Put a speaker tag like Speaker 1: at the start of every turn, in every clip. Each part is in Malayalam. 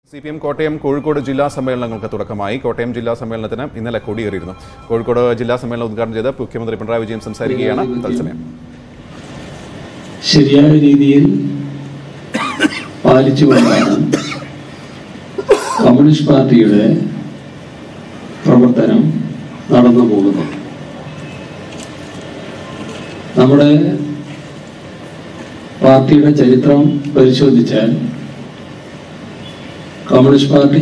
Speaker 1: C P M Kottayam Kozhikode ജില്ലാ സമ്മേളനങ്ങൾക്ക് തുടക്കമായി കോട്ടയം ജില്ലാ സമ്മേളനത്തിന് ഇന്നലെ കൊടിയേറിയിരുന്നു കോഴിക്കോട് ജില്ലാ സമ്മേളനം ഉദ്ഘാടനം ചെയ്ത് മുഖ്യമന്ത്രി പിണറായി വിജയൻ സംസാരിക്കുകയാണ് തത്സമയം
Speaker 2: ശരിയായ രീതിയിൽ പാലിച്ചുകൊണ്ടാണ് കമ്മ്യൂണിസ്റ്റ് പാർട്ടിയുടെ പ്രവർത്തനം നടന്നു പോകുന്നത് നമ്മുടെ പാർട്ടിയുടെ ചരിത്രം പരിശോധിച്ചാൽ കമ്മ്യൂണിസ്റ്റ് പാർട്ടി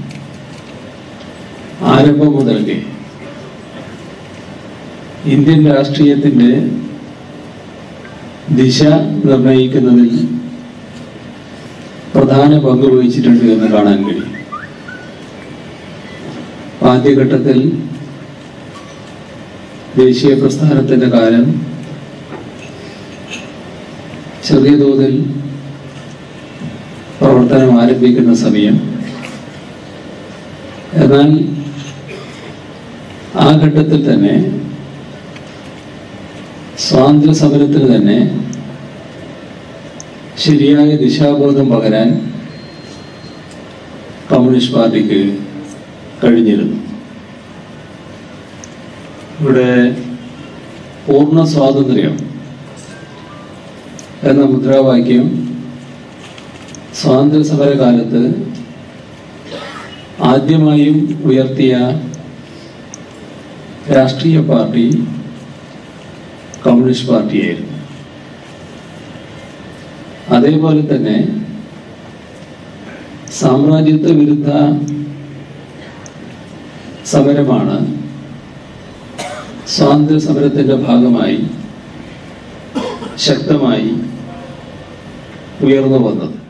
Speaker 2: ആരംഭം മുതൽക്കേ ഇന്ത്യൻ രാഷ്ട്രീയത്തിന്റെ ദിശ നിർണയിക്കുന്നതിൽ പ്രധാന പങ്ക് വഹിച്ചിട്ടുണ്ട് എന്ന് കാണാൻ കഴിയും ആദ്യഘട്ടത്തിൽ ദേശീയ പ്രസ്ഥാനത്തിന്റെ കാലം ചെറിയ തോതിൽ പ്രവർത്തനം ആരംഭിക്കുന്ന സമയം എന്നാൽ ആ ഘട്ടത്തിൽ തന്നെ സ്വാതന്ത്ര്യ സമരത്തിന് തന്നെ ശരിയായ ദിശാബോധം പകരാൻ കമ്മ്യൂണിസ്റ്റ് പാർട്ടിക്ക് കഴിഞ്ഞിരുന്നു ഇവിടെ പൂർണ്ണ സ്വാതന്ത്ര്യം എന്ന മുദ്രാവാക്യം സ്വാതന്ത്ര്യ സമരകാലത്ത് ആദ്യമായും ഉയർത്തിയ രാഷ്ട്രീയ പാർട്ടി കമ്മ്യൂണിസ്റ്റ് പാർട്ടിയായിരുന്നു അതേപോലെ തന്നെ സാമ്രാജ്യത്വ വിരുദ്ധ സമരമാണ് സ്വാതന്ത്ര്യ സമരത്തിന്റെ ഭാഗമായി ശക്തമായി ഉയർന്നു വന്നത്